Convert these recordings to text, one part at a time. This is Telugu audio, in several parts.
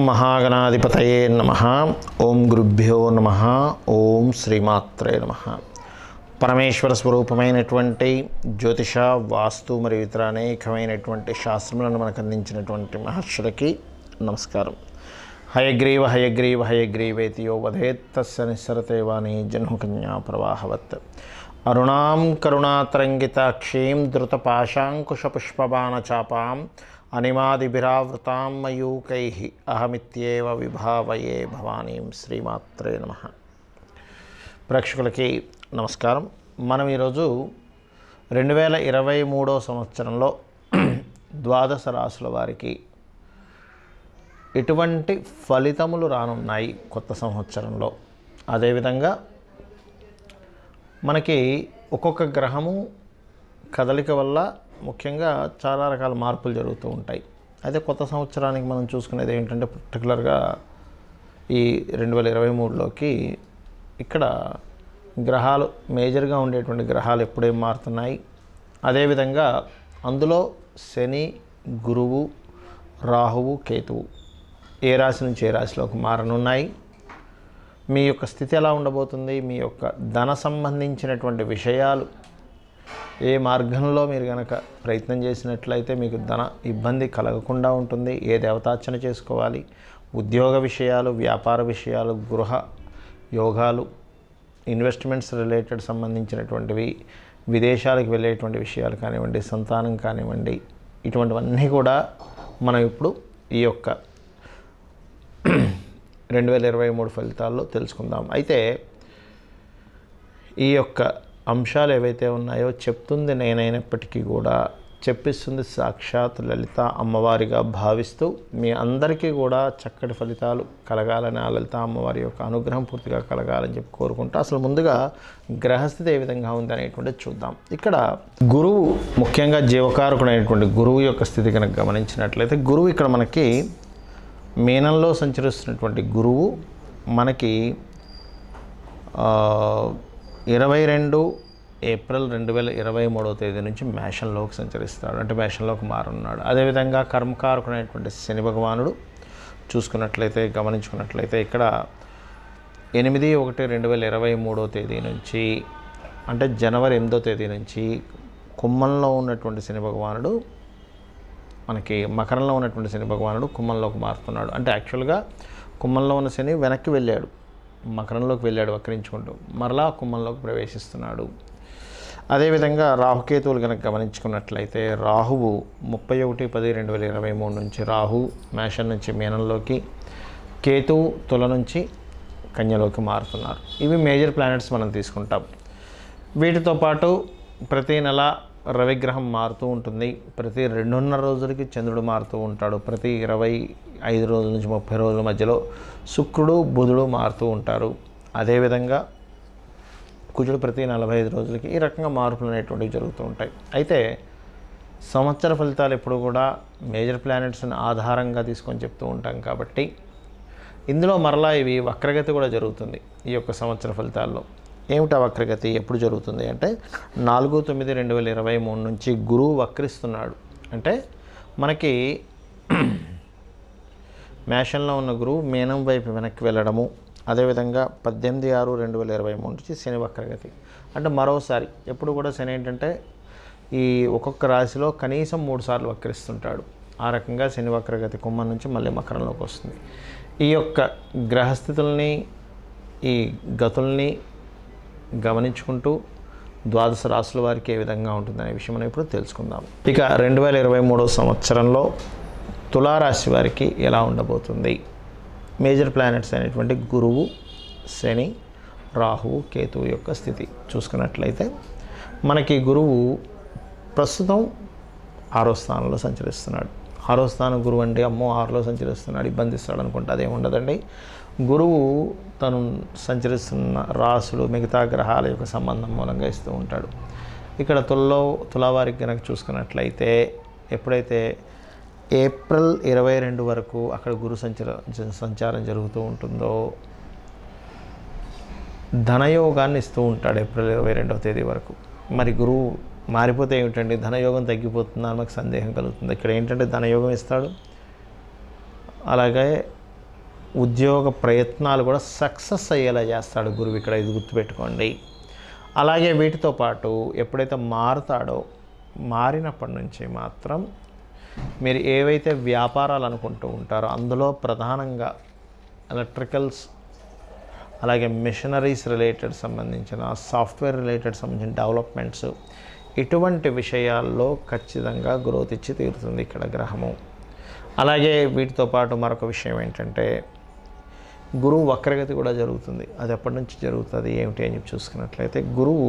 మహాగణాధిపతయే నమ ఓం గురుభ్యో నమ ఓం శ్రీమాత్రే నమ పరమేశ్వర స్వరూపమైనటువంటి జ్యోతిష వాస్తు మరియు ఇతర అనేకమైనటువంటి శాస్త్రములను మనకు అందించినటువంటి మహర్షులకి నమస్కారం హయగ్రీవ హయగ్రీవ హయగ్రీవేతి యో వదేత్ తస్య నిస్సరతే వాణి జన్మకన్యా ప్రవాహవత్ అరుణాం కరుణాతరంగితాక్షీం ధృతపాశాంకుశపుష్పబాణచాపాం అనిమాదిభిరావృతాం మయూకై అహమిత్యేవ విభావయే భవానీం శ్రీమాత్రే నమ ప్రేక్షకులకి నమస్కారం మనం ఈరోజు రెండు వేల ఇరవై మూడో సంవత్సరంలో ద్వాదశ రాసుల వారికి ఎటువంటి ఫలితములు రానున్నాయి కొత్త సంవత్సరంలో అదేవిధంగా మనకి ఒక్కొక్క గ్రహము కదలిక వల్ల ముఖ్యంగా చాలా రకాల మార్పులు జరుగుతూ ఉంటాయి అయితే కొత్త సంవత్సరానికి మనం చూసుకునేది ఏంటంటే పర్టికులర్గా ఈ రెండు వేల ఇరవై మూడులోకి ఇక్కడ గ్రహాలు మేజర్గా ఉండేటువంటి గ్రహాలు ఎప్పుడేం మారుతున్నాయి అదేవిధంగా అందులో శని గురువు రాహువు కేతువు ఏ రాశి నుంచి ఏ రాశిలోకి మారనున్నాయి మీ యొక్క స్థితి ఎలా ఉండబోతుంది మీ యొక్క ధన సంబంధించినటువంటి విషయాలు ఏ మార్గంలో మీరు కనుక ప్రయత్నం చేసినట్లయితే మీకు ధన ఇబ్బంది కలగకుండా ఉంటుంది ఏ దేవతార్చన చేసుకోవాలి ఉద్యోగ విషయాలు వ్యాపార విషయాలు గృహ యోగాలు ఇన్వెస్ట్మెంట్స్ రిలేటెడ్ సంబంధించినటువంటివి విదేశాలకు వెళ్ళేటువంటి విషయాలు కానివ్వండి సంతానం కానివ్వండి ఇటువంటివన్నీ కూడా మనం ఇప్పుడు ఈ యొక్క రెండు వేల ఇరవై మూడు ఫలితాల్లో తెలుసుకుందాం అయితే ఈ యొక్క అంశాలు ఏవైతే ఉన్నాయో చెప్తుంది నేనైనప్పటికీ కూడా చెప్పిస్తుంది సాక్షాత్ లలిత అమ్మవారిగా భావిస్తూ మీ అందరికీ కూడా చక్కటి ఫలితాలు కలగాలని ఆ లలిత అమ్మవారి యొక్క అనుగ్రహం పూర్తిగా కలగాలని చెప్పి కోరుకుంటూ అసలు ముందుగా గ్రహస్థితి ఏ విధంగా ఉంది అనేటువంటిది చూద్దాం ఇక్కడ గురువు ముఖ్యంగా జీవకారకుడైనటువంటి గురువు యొక్క స్థితి కనుక గమనించినట్లయితే గురువు ఇక్కడ మనకి మీనంలో సంచరిస్తున్నటువంటి గురువు మనకి ఇరవై రెండు ఏప్రిల్ రెండు వేల ఇరవై మూడవ తేదీ నుంచి మేషంలోకి సంచరిస్తాడు అంటే మేషంలోకి మారున్నాడు అదేవిధంగా కర్మకారకుడైనటువంటి శని భగవానుడు చూసుకున్నట్లయితే గమనించుకున్నట్లయితే ఇక్కడ ఎనిమిది ఒకటి రెండు వేల ఇరవై మూడో తేదీ నుంచి అంటే జనవరి ఎనిమిదో తేదీ నుంచి కుమ్మంలో ఉన్నటువంటి శని భగవానుడు మనకి మకరంలో ఉన్నటువంటి శని భగవానుడు కుమ్మంలోకి మారుతున్నాడు అంటే యాక్చువల్గా కుమ్మంలో ఉన్న శని వెనక్కి వెళ్ళాడు మకరంలోకి వెళ్ళాడు వక్రించుకుంటూ మరలా కుమ్మంలోకి ప్రవేశిస్తున్నాడు అదేవిధంగా రాహుకేతువులు కనుక గమనించుకున్నట్లయితే రాహువు ముప్పై ఒకటి పది రెండు వేల ఇరవై మూడు నుంచి రాహు మేషం నుంచి మీనంలోకి కేతువు తుల నుంచి కన్యలోకి మారుతున్నారు ఇవి మేజర్ ప్లానెట్స్ మనం తీసుకుంటాం వీటితో పాటు ప్రతి నెల రవిగ్రహం మారుతూ ఉంటుంది ప్రతి రెండున్నర రోజులకి చంద్రుడు మారుతూ ఉంటాడు ప్రతి ఇరవై ఐదు రోజుల నుంచి ముప్పై రోజుల మధ్యలో శుక్రుడు బుధుడు మారుతూ ఉంటారు అదేవిధంగా కుజుడు ప్రతి నలభై ఐదు రోజులకి ఈ రకంగా మార్పులు అనేటువంటివి జరుగుతూ ఉంటాయి అయితే సంవత్సర ఫలితాలు ఎప్పుడు కూడా మేజర్ ప్లానెట్స్ని ఆధారంగా తీసుకొని చెప్తూ ఉంటాం కాబట్టి ఇందులో మరలా ఇవి వక్రగతి కూడా జరుగుతుంది ఈ యొక్క సంవత్సర ఫలితాల్లో ఏమిటా వక్రగతి ఎప్పుడు జరుగుతుంది అంటే నాలుగు తొమ్మిది రెండు వేల ఇరవై మూడు నుంచి గురువు వక్రిస్తున్నాడు అంటే మనకి మేషంలో ఉన్న గురువు మీనం వైపు వెనక్కి వెళ్ళడము అదేవిధంగా పద్దెనిమిది ఆరు రెండు వేల ఇరవై మూడు నుంచి శని వక్రగతి అంటే మరోసారి ఎప్పుడు కూడా శని ఏంటంటే ఈ ఒక్కొక్క రాశిలో కనీసం మూడు సార్లు వక్రిస్తుంటాడు ఆ రకంగా శని వక్రగతి కుంభం నుంచి మళ్ళీ మకరంలోకి వస్తుంది ఈ యొక్క గ్రహస్థితుల్ని ఈ గతుల్ని గమనించుకుంటూ ద్వాదశ రాసుల వారికి ఏ విధంగా ఉంటుందనే విషయం మనం ఇప్పుడు తెలుసుకుందాం ఇక రెండు వేల ఇరవై మూడో సంవత్సరంలో తులారాశి వారికి ఎలా ఉండబోతుంది మేజర్ ప్లానెట్స్ అయినటువంటి గురువు శని రాహువు కేతువు యొక్క స్థితి చూసుకున్నట్లయితే మనకి గురువు ప్రస్తుతం ఆరో స్థానంలో సంచరిస్తున్నాడు ఆరో స్థానం గురువు అంటే అమ్మో ఆరులో సంచరిస్తున్నాడు ఇబ్బంది ఇస్తాడు అనుకుంటే అదేం ఉండదండి గురువు తను సంచరిస్తున్న రాసులు మిగతా గ్రహాల యొక్క సంబంధం మూలంగా ఇస్తూ ఉంటాడు ఇక్కడ తులలో తులావారికి కనుక చూసుకున్నట్లయితే ఎప్పుడైతే ఏప్రిల్ ఇరవై రెండు వరకు అక్కడ గురు సంచార సంచారం జరుగుతూ ఉంటుందో ధనయోగాన్ని ఇస్తూ ఉంటాడు ఏప్రిల్ ఇరవై రెండవ తేదీ వరకు మరి గురువు మారిపోతే ఏమిటండి ధనయోగం తగ్గిపోతుందా అని మాకు సందేహం కలుగుతుంది ఇక్కడ ఏంటంటే ధనయోగం ఇస్తాడు అలాగే ఉద్యోగ ప్రయత్నాలు కూడా సక్సెస్ అయ్యేలా చేస్తాడు గురువు ఇక్కడ ఇది గుర్తుపెట్టుకోండి అలాగే వీటితో పాటు ఎప్పుడైతే మారుతాడో మారినప్పటి నుంచి మాత్రం మీరు ఏవైతే వ్యాపారాలు అనుకుంటూ ఉంటారో అందులో ప్రధానంగా ఎలక్ట్రికల్స్ అలాగే మిషనరీస్ రిలేటెడ్ సంబంధించిన సాఫ్ట్వేర్ రిలేటెడ్ సంబంధించిన డెవలప్మెంట్స్ ఇటువంటి విషయాల్లో ఖచ్చితంగా గ్రోత్ ఇచ్చి తీరుతుంది ఇక్కడ గ్రహము అలాగే వీటితో పాటు మరొక విషయం ఏంటంటే గురువు వక్రగతి కూడా జరుగుతుంది అది ఎప్పటి నుంచి జరుగుతుంది ఏమిటి అని చెప్పి చూసుకున్నట్లయితే గురువు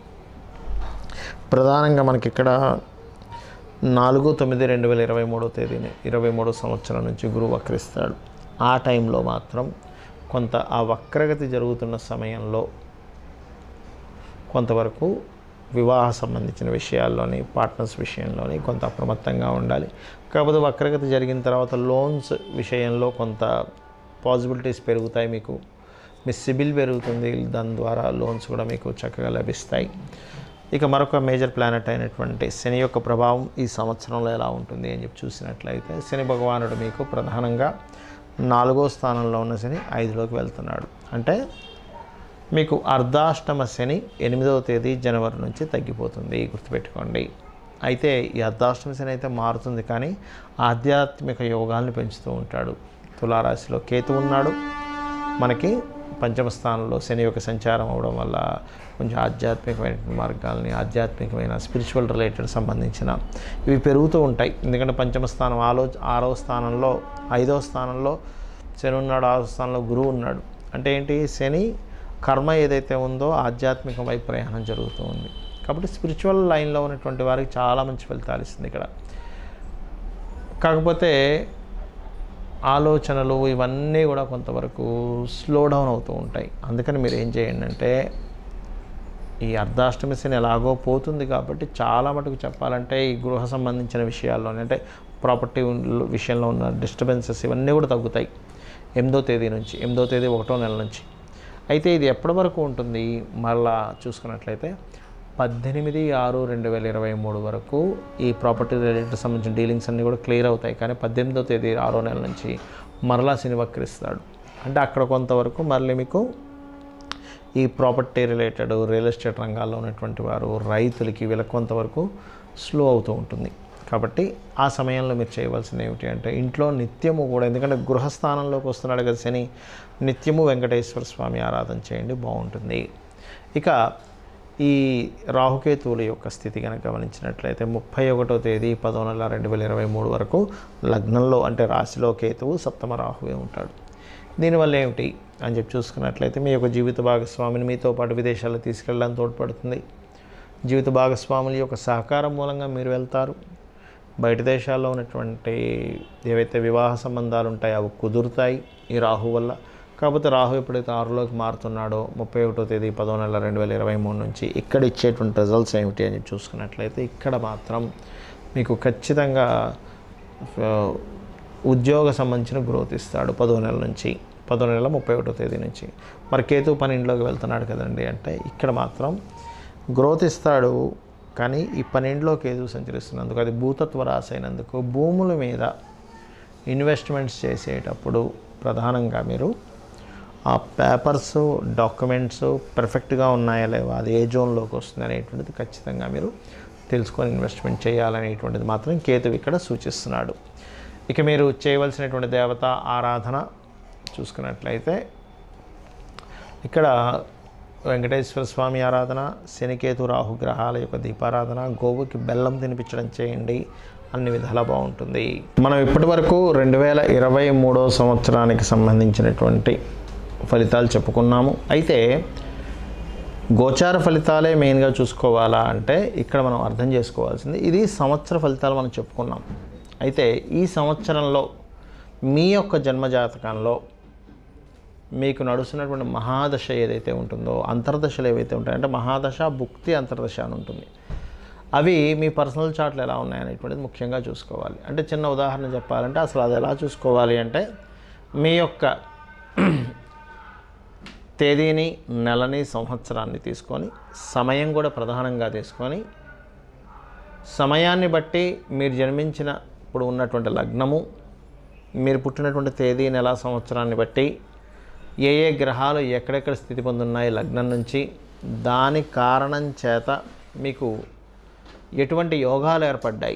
ప్రధానంగా మనకి ఇక్కడ నాలుగు తొమ్మిది రెండు వేల ఇరవై మూడో తేదీని ఇరవై మూడో సంవత్సరం నుంచి గురువు వక్రిస్తాడు ఆ టైంలో మాత్రం కొంత ఆ వక్రగతి జరుగుతున్న సమయంలో కొంతవరకు వివాహ సంబంధించిన విషయాల్లోని పార్ట్నర్స్ విషయంలోని కొంత అప్రమత్తంగా ఉండాలి కాకపోతే వక్రగతి జరిగిన తర్వాత లోన్స్ విషయంలో కొంత పాసిబిలిటీస్ పెరుగుతాయి మీకు మీ సిబిల్ పెరుగుతుంది దాని ద్వారా లోన్స్ కూడా మీకు చక్కగా లభిస్తాయి ఇక మరొక మేజర్ ప్లానెట్ అయినటువంటి శని యొక్క ప్రభావం ఈ సంవత్సరంలో ఎలా ఉంటుంది అని చెప్పి చూసినట్లయితే శని భగవానుడు మీకు ప్రధానంగా నాలుగో స్థానంలో ఉన్న శని ఐదులోకి వెళ్తున్నాడు అంటే మీకు అర్ధాష్టమ శని ఎనిమిదవ తేదీ జనవరి నుంచి తగ్గిపోతుంది గుర్తుపెట్టుకోండి అయితే ఈ అర్ధాష్టమ శని అయితే మారుతుంది కానీ ఆధ్యాత్మిక యోగాల్ని పెంచుతూ ఉంటాడు తులారాశిలో కేతు ఉన్నాడు మనకి పంచమ స్థానంలో శని యొక్క సంచారం అవడం వల్ల కొంచెం ఆధ్యాత్మికమైన మార్గాల్ని ఆధ్యాత్మికమైన స్పిరిచువల్ రిలేటెడ్ సంబంధించిన ఇవి పెరుగుతూ ఉంటాయి ఎందుకంటే పంచమ స్థానం ఆలో ఆరవ స్థానంలో ఐదవ స్థానంలో శని ఉన్నాడు ఆరవ స్థానంలో గురువు ఉన్నాడు అంటే ఏంటి శని కర్మ ఏదైతే ఉందో ఆధ్యాత్మిక వైపు ప్రయాణం జరుగుతూ ఉంది కాబట్టి స్పిరిచువల్ లైన్లో ఉన్నటువంటి వారికి చాలా మంచి ఫలితాలు ఇస్తుంది ఇక్కడ కాకపోతే ఆలోచనలు ఇవన్నీ కూడా కొంతవరకు స్లో డౌన్ అవుతూ ఉంటాయి అందుకని మీరు ఏం చేయండి అంటే ఈ అర్ధాష్టమి శని ఎలాగో పోతుంది కాబట్టి చాలా మటుకు చెప్పాలంటే ఈ గృహ సంబంధించిన విషయాల్లోనే అంటే ప్రాపర్టీ విషయంలో ఉన్న డిస్టర్బెన్సెస్ ఇవన్నీ కూడా తగ్గుతాయి ఎనిమిదో తేదీ నుంచి ఎనిమిదో తేదీ ఒకటో నెల నుంచి అయితే ఇది ఎప్పటి వరకు ఉంటుంది మరలా చూసుకున్నట్లయితే పద్దెనిమిది ఆరు రెండు వేల ఇరవై మూడు వరకు ఈ ప్రాపర్టీ రిలేటెడ్ సంబంధించిన డీలింగ్స్ అన్నీ కూడా క్లియర్ అవుతాయి కానీ పద్దెనిమిదో తేదీ ఆరో నెల నుంచి మరలా శని వక్రిస్తాడు అంటే అక్కడ కొంతవరకు మళ్ళీ మీకు ఈ ప్రాపర్టీ రిలేటెడ్ రియల్ ఎస్టేట్ రంగాల్లో ఉన్నటువంటి వారు రైతులకి వీళ్ళకి కొంతవరకు స్లో అవుతూ ఉంటుంది కాబట్టి ఆ సమయంలో మీరు చేయవలసింది ఏమిటి అంటే ఇంట్లో నిత్యము కూడా ఎందుకంటే గృహస్థానంలోకి వస్తున్నాడు కదా శని నిత్యము వెంకటేశ్వర స్వామి ఆరాధన చేయండి బాగుంటుంది ఇక ఈ రాహుకేతువుల యొక్క స్థితి కనుక గమనించినట్లయితే ముప్పై ఒకటో తేదీ పదో నెల రెండు వేల ఇరవై మూడు వరకు లగ్నంలో అంటే రాశిలో కేతువు సప్తమ రాహువే ఉంటాడు దీనివల్ల ఏమిటి అని చెప్పి చూసుకున్నట్లయితే మీ యొక్క జీవిత భాగస్వామిని మీతో పాటు విదేశాలకు తీసుకెళ్ళడానికి తోడ్పడుతుంది జీవిత భాగస్వాముల యొక్క సహకారం మూలంగా మీరు వెళ్తారు బయట దేశాల్లో ఉన్నటువంటి ఏవైతే వివాహ సంబంధాలు ఉంటాయో అవి కుదురుతాయి ఈ రాహు వల్ల కాకపోతే రాహు ఎప్పుడైతే ఆరులోకి మారుతున్నాడో ముప్పై ఒకటో తేదీ పదో నెల రెండు వేల ఇరవై మూడు నుంచి ఇక్కడ ఇచ్చేటువంటి రిజల్ట్స్ ఏమిటి అని చెప్పి చూసుకున్నట్లయితే ఇక్కడ మాత్రం మీకు ఖచ్చితంగా ఆ, ఉద్యోగ సంబంధించిన గ్రోత్ ఇస్తాడు పదో నెల నుంచి పదో నెల ముప్పై ఒకటో తేదీ నుంచి మరి కేతు పన్నెండులోకి వెళ్తున్నాడు కదండి అంటే ఇక్కడ మాత్రం గ్రోత్ ఇస్తాడు కానీ ఈ పన్నెండులో కేతు సంచరిస్తున్నందుకు అది భూతత్వ రాశి అయినందుకు భూముల మీద ఇన్వెస్ట్మెంట్స్ చేసేటప్పుడు ప్రధానంగా మీరు ఆ పేపర్స్ డాక్యుమెంట్స్ పర్ఫెక్ట్గా ఉన్నాయా లేవా అది ఏ జోన్లోకి వస్తుంది అనేటువంటిది ఖచ్చితంగా మీరు తెలుసుకొని ఇన్వెస్ట్మెంట్ చేయాలనేటువంటిది మాత్రం కేతువు ఇక్కడ సూచిస్తున్నాడు ఇక మీరు చేయవలసినటువంటి దేవత ఆరాధన చూసుకున్నట్లయితే ఇక్కడ వెంకటేశ్వర స్వామి ఆరాధన శనికేతు రాహు గ్రహాల యొక్క దీపారాధన గోవుకి బెల్లం తినిపించడం చేయండి అన్ని విధాలా బాగుంటుంది మనం ఇప్పటి వరకు రెండు వేల ఇరవై మూడో సంవత్సరానికి సంబంధించినటువంటి ఫలితాలు చెప్పుకున్నాము అయితే గోచార ఫలితాలే మెయిన్గా చూసుకోవాలా అంటే ఇక్కడ మనం అర్థం చేసుకోవాల్సింది ఇది సంవత్సర ఫలితాలు మనం చెప్పుకున్నాం అయితే ఈ సంవత్సరంలో మీ యొక్క జన్మజాతకంలో మీకు నడుస్తున్నటువంటి మహాదశ ఏదైతే ఉంటుందో అంతర్దశలు ఏవైతే ఉంటాయో అంటే మహాదశ భుక్తి అంతర్దశ అని ఉంటుంది అవి మీ పర్సనల్ చార్ట్లు ఎలా ఉన్నాయనేటువంటిది ముఖ్యంగా చూసుకోవాలి అంటే చిన్న ఉదాహరణ చెప్పాలంటే అసలు అది ఎలా చూసుకోవాలి అంటే మీ యొక్క తేదీని నెలని సంవత్సరాన్ని తీసుకొని సమయం కూడా ప్రధానంగా తీసుకొని సమయాన్ని బట్టి మీరు జన్మించిన ఇప్పుడు ఉన్నటువంటి లగ్నము మీరు పుట్టినటువంటి తేదీ నెల సంవత్సరాన్ని బట్టి ఏ ఏ గ్రహాలు ఎక్కడెక్కడ స్థితి పొందున్నాయి లగ్నం నుంచి దాని కారణం చేత మీకు ఎటువంటి యోగాలు ఏర్పడ్డాయి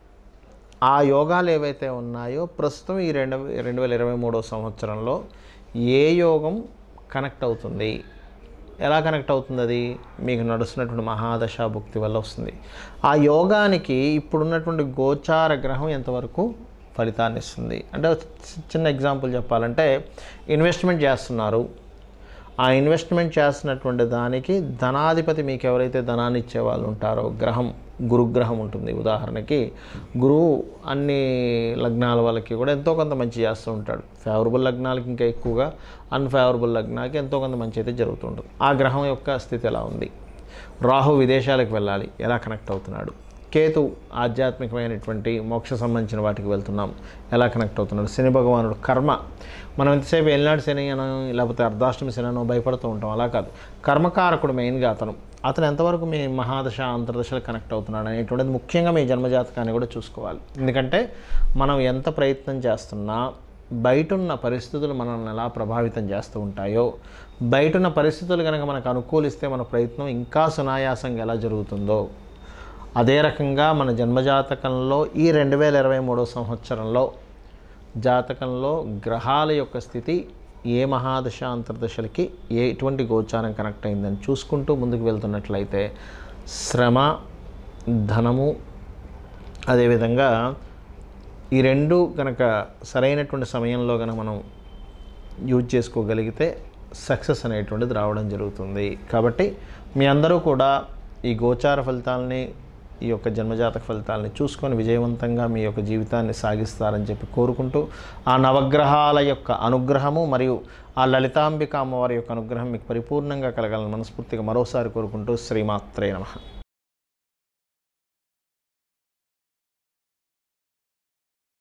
ఆ యోగాలు ఏవైతే ఉన్నాయో ప్రస్తుతం ఈ రెండు రెండు వేల ఇరవై మూడో సంవత్సరంలో ఏ యోగం కనెక్ట్ అవుతుంది ఎలా కనెక్ట్ అవుతుంది అది మీకు నడుస్తున్నటువంటి మహాదశ భుక్తి వల్ల వస్తుంది ఆ యోగానికి ఇప్పుడున్నటువంటి గోచార గ్రహం ఎంతవరకు ఫలితాన్ని ఇస్తుంది అంటే ఒక చి- చిన్న ఎగ్జాంపుల్ చెప్పాలంటే ఇన్వెస్ట్మెంట్ చేస్తున్నారు ఆ ఇన్వెస్ట్మెంట్ చేస్తున్నటువంటి దానికి ధనాధిపతి మీకు ఎవరైతే ధనాన్ని ఇచ్చే వాళ్ళు ఉంటారో గ్రహం గురుగ్రహం ఉంటుంది ఉదాహరణకి గురువు అన్ని లగ్నాల వాళ్ళకి కూడా ఎంతో కొంత మంచి చేస్తూ ఉంటాడు ఫేవరబుల్ లగ్నాలకి ఇంకా ఎక్కువగా అన్ఫేవరబుల్ లగ్నాలకి ఎంతో కొంత మంచి అయితే జరుగుతుంటుంది ఆ గ్రహం యొక్క స్థితి ఎలా ఉంది రాహు విదేశాలకు వెళ్ళాలి ఎలా కనెక్ట్ అవుతున్నాడు కేతు ఆధ్యాత్మికమైనటువంటి మోక్ష సంబంధించిన వాటికి వెళ్తున్నాం ఎలా కనెక్ట్ అవుతున్నాడు శని భగవానుడు కర్మ మనం ఎంతసేపు ఎల్నాడు శని అనో లేకపోతే అర్ధాష్టమి శని అనో భయపడుతూ ఉంటాం అలా కాదు కర్మకారకుడు మెయిన్గా అతను అతను ఎంతవరకు మీ మహాదశ అంతర్దశలు కనెక్ట్ అవుతున్నాడు అనేటువంటిది ముఖ్యంగా మీ జన్మజాతకాన్ని కూడా చూసుకోవాలి ఎందుకంటే మనం ఎంత ప్రయత్నం చేస్తున్నా బయటున్న పరిస్థితులు మనల్ని ఎలా ప్రభావితం చేస్తూ ఉంటాయో బయటున్న పరిస్థితులు కనుక మనకు అనుకూలిస్తే మన ప్రయత్నం ఇంకా సునాయాసంగా ఎలా జరుగుతుందో అదే రకంగా మన జన్మజాతకంలో ఈ రెండు వేల ఇరవై మూడో సంవత్సరంలో జాతకంలో గ్రహాల యొక్క స్థితి ఏ మహాదశ అంతర్దశలకి ఏ ఎటువంటి గోచారం కనెక్ట్ అయిందని చూసుకుంటూ ముందుకు వెళ్తున్నట్లయితే శ్రమ ధనము అదేవిధంగా ఈ రెండు కనుక సరైనటువంటి సమయంలో కనుక మనం యూజ్ చేసుకోగలిగితే సక్సెస్ అనేటువంటిది రావడం జరుగుతుంది కాబట్టి మీ అందరూ కూడా ఈ గోచార ఫలితాలని ఈ యొక్క జన్మజాతక ఫలితాలని చూసుకొని విజయవంతంగా మీ యొక్క జీవితాన్ని సాగిస్తారని చెప్పి కోరుకుంటూ ఆ నవగ్రహాల యొక్క అనుగ్రహము మరియు ఆ లలితాంబిక అమ్మవారి యొక్క అనుగ్రహం మీకు పరిపూర్ణంగా కలగాలని మనస్ఫూర్తిగా మరోసారి కోరుకుంటూ శ్రీమాత్రే నమః